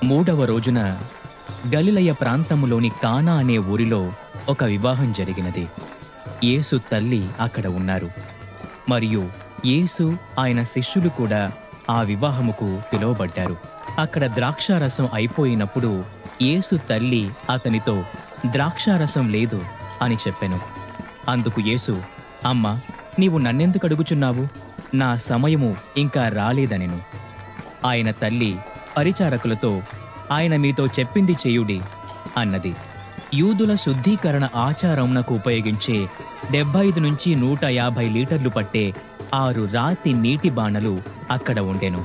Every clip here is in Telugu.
మూడవ రోజున గలిలయ ప్రాంతములోని కానా అనే ఊరిలో ఒక వివాహం జరిగినది యేసు తల్లి అక్కడ ఉన్నారు మరియు యేసు ఆయన శిష్యులు కూడా ఆ వివాహముకు పిలువబడ్డారు అక్కడ ద్రాక్షారసం అయిపోయినప్పుడు యేసు తల్లి అతనితో ద్రాక్షారసం లేదు అని చెప్పెను అందుకు యేసు అమ్మా నీవు నన్నెందుకు అడుగుచున్నావు నా సమయము ఇంకా రాలేదనెను ఆయన తల్లి పరిచారకులతో ఆయన మీతో చెప్పింది చేయుడి అన్నది యూదుల శుద్ధీకరణ ఆచారంనకు ఉపయోగించే డెబ్బై ఐదు నుంచి నూట యాభై లీటర్లు పట్టే ఆరు రాతి నీటి బాణలు అక్కడ ఉండెను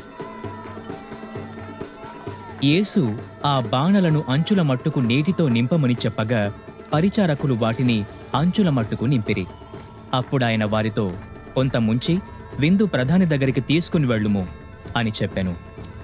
యేసు ఆ బాణలను అంచుల మట్టుకు నీటితో నింపమని చెప్పగా పరిచారకులు వాటిని అంచుల మట్టుకు నింపిరి అప్పుడాయన వారితో కొంత ముంచి విందు ప్రధాని దగ్గరికి తీసుకుని వెళ్ళుము అని చెప్పెను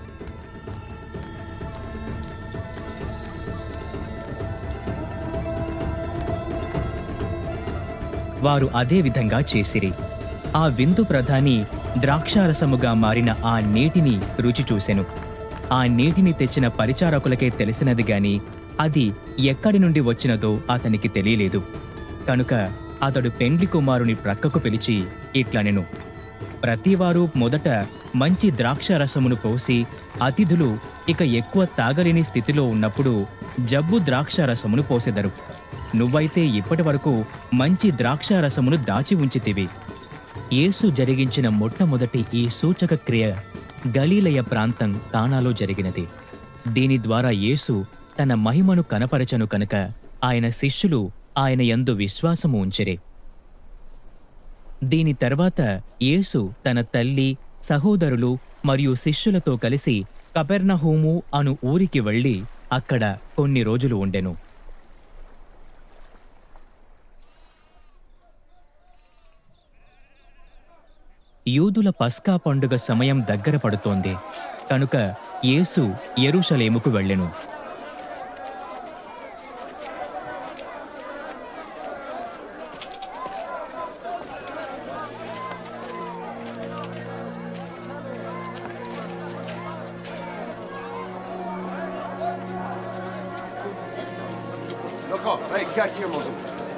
వారు అదే విధంగా చేసిరి ఆ విందు ప్రధాని ద్రాక్షారసముగా మారిన ఆ నీటిని రుచి చూసెను ఆ నీటిని తెచ్చిన పరిచారకులకే తెలిసినది గాని అది ఎక్కడి నుండి వచ్చినదో అతనికి తెలియలేదు కనుక అతడు పెండ్లి కుమారుని ప్రక్కకు పిలిచి ఇట్లనెను ప్రతివారు మొదట మంచి ద్రాక్షారసమును పోసి అతిథులు ఇక ఎక్కువ తాగలేని స్థితిలో ఉన్నప్పుడు జబ్బు ద్రాక్షారసమును పోసెదరు నువ్వైతే ఇప్పటి వరకు మంచి ద్రాక్షారసమును దాచి ఉంచితివి యేసు జరిగించిన మొట్టమొదటి ఈ సూచక క్రియ గలీలయ ప్రాంతం కానాలో జరిగినది దీని ద్వారా యేసు తన మహిమను కనపరచను కనుక ఆయన శిష్యులు ఆయన యందు విశ్వాసము ఉంచిరి దీని తర్వాత యేసు తన తల్లి సహోదరులు మరియు శిష్యులతో కలిసి కపెర్నహూము అను ఊరికి వెళ్ళి అక్కడ కొన్ని రోజులు ఉండెను యూదుల పస్కా పండుగ సమయం దగ్గర పడుతోంది కనుక యేసు యెరూషలేముకు వెళ్ళెను Loco, hey, gel here, moço.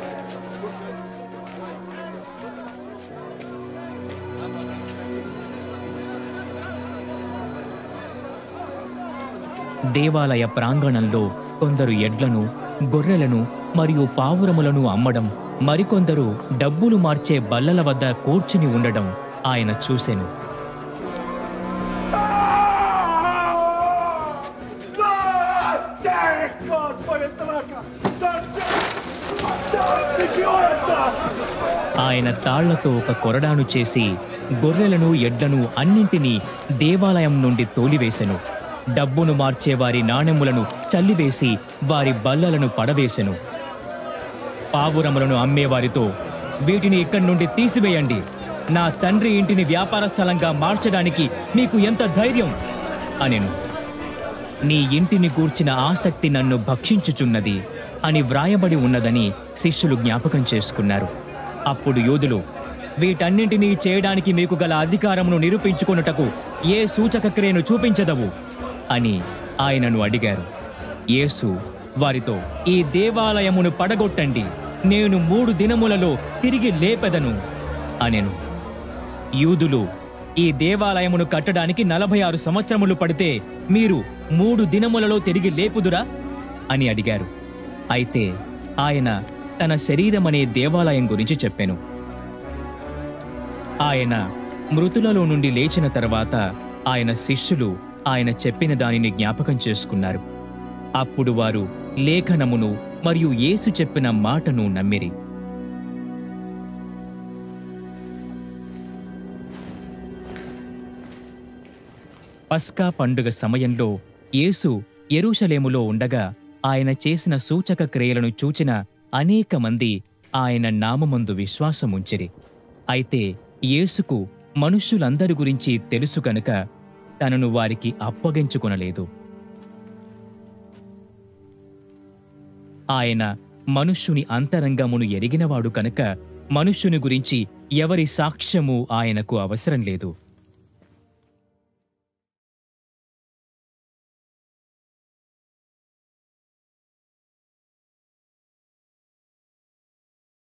దేవాలయ ప్రాంగణంలో కొందరు ఎడ్లను గొర్రెలను మరియు పావురములను అమ్మడం మరికొందరు డబ్బులు మార్చే బల్లల వద్ద కూర్చుని ఉండడం ఆయన చూసెను ఆయన తాళ్లతో ఒక కొరడాను చేసి గొర్రెలను ఎడ్లను అన్నింటినీ దేవాలయం నుండి తోలివేసెను డబ్బును మార్చే వారి నాణెములను చల్లివేసి వారి బల్లలను పడవేసెను పావురములను అమ్మేవారితో వీటిని ఇక్కడి నుండి తీసివేయండి నా తండ్రి ఇంటిని వ్యాపార స్థలంగా మార్చడానికి మీకు ఎంత ధైర్యం అనెను నీ ఇంటిని గూర్చిన ఆసక్తి నన్ను భక్షించుచున్నది అని వ్రాయబడి ఉన్నదని శిష్యులు జ్ఞాపకం చేసుకున్నారు అప్పుడు యోధులు వీటన్నింటినీ చేయడానికి మీకు గల అధికారమును నిరూపించుకొనుటకు ఏ సూచక క్రియను చూపించదవు అని ఆయనను అడిగారు యేసు వారితో ఈ దేవాలయమును పడగొట్టండి నేను మూడు దినములలో తిరిగి లేపెదను అనెను యూదులు ఈ దేవాలయమును కట్టడానికి నలభై ఆరు సంవత్సరములు పడితే మీరు మూడు దినములలో తిరిగి లేపుదురా అని అడిగారు అయితే ఆయన తన శరీరమనే దేవాలయం గురించి చెప్పెను ఆయన మృతులలో నుండి లేచిన తర్వాత ఆయన శిష్యులు ఆయన చెప్పిన దానిని జ్ఞాపకం చేసుకున్నారు అప్పుడు వారు లేఖనమును మరియు యేసు చెప్పిన మాటను నమ్మిరి పస్కా పండుగ సమయంలో యేసు యెరూషలేములో ఉండగా ఆయన చేసిన సూచక క్రియలను చూచిన అనేక మంది ఆయన నామమందు విశ్వాసముంచిరి అయితే యేసుకు మనుష్యులందరి గురించి తెలుసు కనుక తనను వారికి అప్పగించుకొనలేదు ఆయన మనుష్యుని అంతరంగమును ఎరిగినవాడు కనుక మనుష్యుని గురించి ఎవరి సాక్ష్యము ఆయనకు అవసరం లేదు